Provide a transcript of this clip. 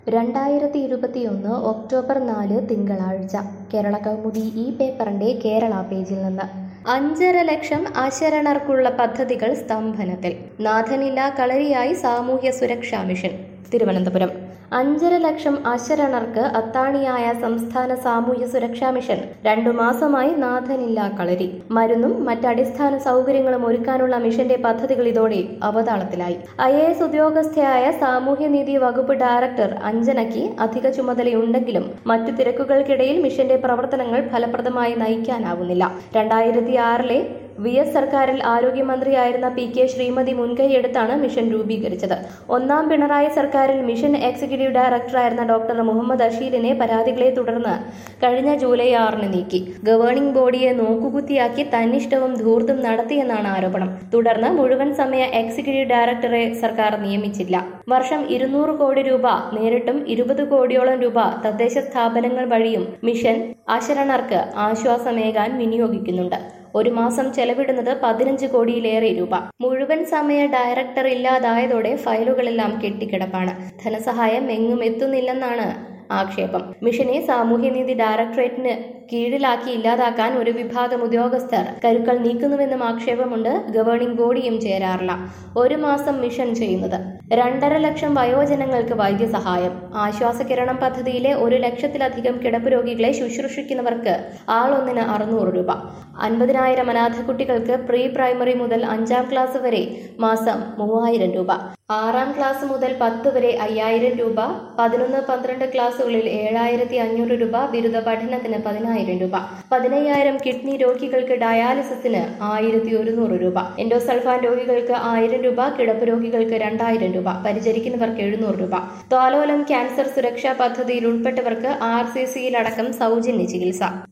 രണ്ടായിരത്തി ഇരുപത്തിയൊന്ന് ഒക്ടോബർ നാല് തിങ്കളാഴ്ച കേരള കൗമുദി ഈ പേപ്പറിന്റെ കേരള പേജിൽ നിന്ന് അഞ്ചര ലക്ഷം അശരണർക്കുള്ള പദ്ധതികൾ സ്തംഭനത്തിൽ നാഥനില്ല കളരിയായി സാമൂഹ്യ സുരക്ഷാ മിഷൻ തിരുവനന്തപുരം അഞ്ചര ലക്ഷം അശരണർക്ക് അത്താണിയായ സംസ്ഥാന സാമൂഹ്യ സുരക്ഷാ മിഷൻ രണ്ടു മാസമായി നാഥനില്ല കളരി മരുന്നും മറ്റടിസ്ഥാന സൗകര്യങ്ങളും ഒരുക്കാനുള്ള മിഷന്റെ പദ്ധതികൾ ഇതോടെ അവതാളത്തിലായി ഐ എ എസ് ഉദ്യോഗസ്ഥയായ സാമൂഹ്യനീതി വകുപ്പ് ഡയറക്ടർ അഞ്ജനയ്ക്ക് അധിക ചുമതലയുണ്ടെങ്കിലും മറ്റു തിരക്കുകൾക്കിടയിൽ മിഷന്റെ പ്രവർത്തനങ്ങൾ ഫലപ്രദമായി നയിക്കാനാവുന്നില്ല രണ്ടായിരത്തി ആറിലെ വി എസ് സർക്കാരിൽ ആരോഗ്യമന്ത്രിയായിരുന്ന പി കെ ശ്രീമതി മുൻകൈയെടുത്താണ് മിഷൻ രൂപീകരിച്ചത് ഒന്നാം പിണറായി സർക്കാരിൽ മിഷൻ എക്സിക്യൂട്ടീവ് ഡയറക്ടറായിരുന്ന ഡോക്ടർ മുഹമ്മദ് അഷീലിനെ പരാതികളെ തുടർന്ന് കഴിഞ്ഞ ജൂലൈ ആറിന് നീക്കി ഗവേണിംഗ് ബോഡിയെ നോക്കുകുത്തിയാക്കി തന്നിഷ്ടവും ധൂർത്തും നടത്തിയെന്നാണ് ആരോപണം തുടർന്ന് മുഴുവൻ സമയ എക്സിക്യൂട്ടീവ് ഡയറക്ടറെ സർക്കാർ നിയമിച്ചില്ല വർഷം ഇരുന്നൂറ് കോടി രൂപ നേരിട്ടും ഇരുപത് കോടിയോളം രൂപ തദ്ദേശ സ്ഥാപനങ്ങൾ വഴിയും മിഷൻ അശരണർക്ക് ആശ്വാസമേകാൻ വിനിയോഗിക്കുന്നുണ്ട് ഒരു മാസം ചെലവിടുന്നത് പതിനഞ്ച് കോടിയിലേറെ രൂപ മുഴുവൻ സമയ ഡയറക്ടർ ഇല്ലാതായതോടെ ഫയലുകളെല്ലാം കെട്ടിക്കിടപ്പാണ് ധനസഹായം എങ്ങും എത്തുന്നില്ലെന്നാണ് ആക്ഷേപം മിഷനെ സാമൂഹ്യനീതി ഡയറക്ടറേറ്റിന് കീഴിലാക്കി ഇല്ലാതാക്കാൻ ഒരു വിഭാഗം ഉദ്യോഗസ്ഥർ കരുക്കൾ നീക്കുന്നുവെന്നും ആക്ഷേപമുണ്ട് ഗവേണിംഗ് ബോഡിയും ചേരാറില്ല ഒരു മാസം മിഷൻ ചെയ്യുന്നത് രണ്ടര ലക്ഷം വയോജനങ്ങൾക്ക് വൈദ്യസഹായം ആശ്വാസകിരണം പദ്ധതിയിലെ ഒരു ലക്ഷത്തിലധികം കിടപ്പ് രോഗികളെ ശുശ്രൂഷിക്കുന്നവർക്ക് ആളൊന്നിന് അറുന്നൂറ് രൂപ അൻപതിനായിരം അനാഥ കുട്ടികൾക്ക് പ്രീ പ്രൈമറി മുതൽ അഞ്ചാം ക്ലാസ് വരെ മാസം മൂവായിരം രൂപ ആറാം ക്ലാസ് മുതൽ പത്ത് വരെ അയ്യായിരം രൂപ പതിനൊന്ന് പന്ത്രണ്ട് ക്ലാസ്സുകളിൽ ഏഴായിരത്തി അഞ്ഞൂറ് രൂപ ബിരുദ പഠനത്തിന് പതിനായിരം രൂപ പതിനയ്യായിരം കിഡ്നി രോഗികൾക്ക് ഡയാലിസിസിന് ആയിരത്തി ഒരുന്നൂറ് രൂപ എൻഡോസൾഫാൻ രോഗികൾക്ക് ആയിരം രൂപ കിടപ്പ് രോഗികൾക്ക് രണ്ടായിരം രൂപ പരിചരിക്കുന്നവർക്ക് എഴുന്നൂറ് രൂപ താലോലം ക്യാൻസർ സുരക്ഷാ പദ്ധതിയിൽ ഉൾപ്പെട്ടവർക്ക് ആർ സി സിയിലടക്കം സൗജന്യ ചികിത്സ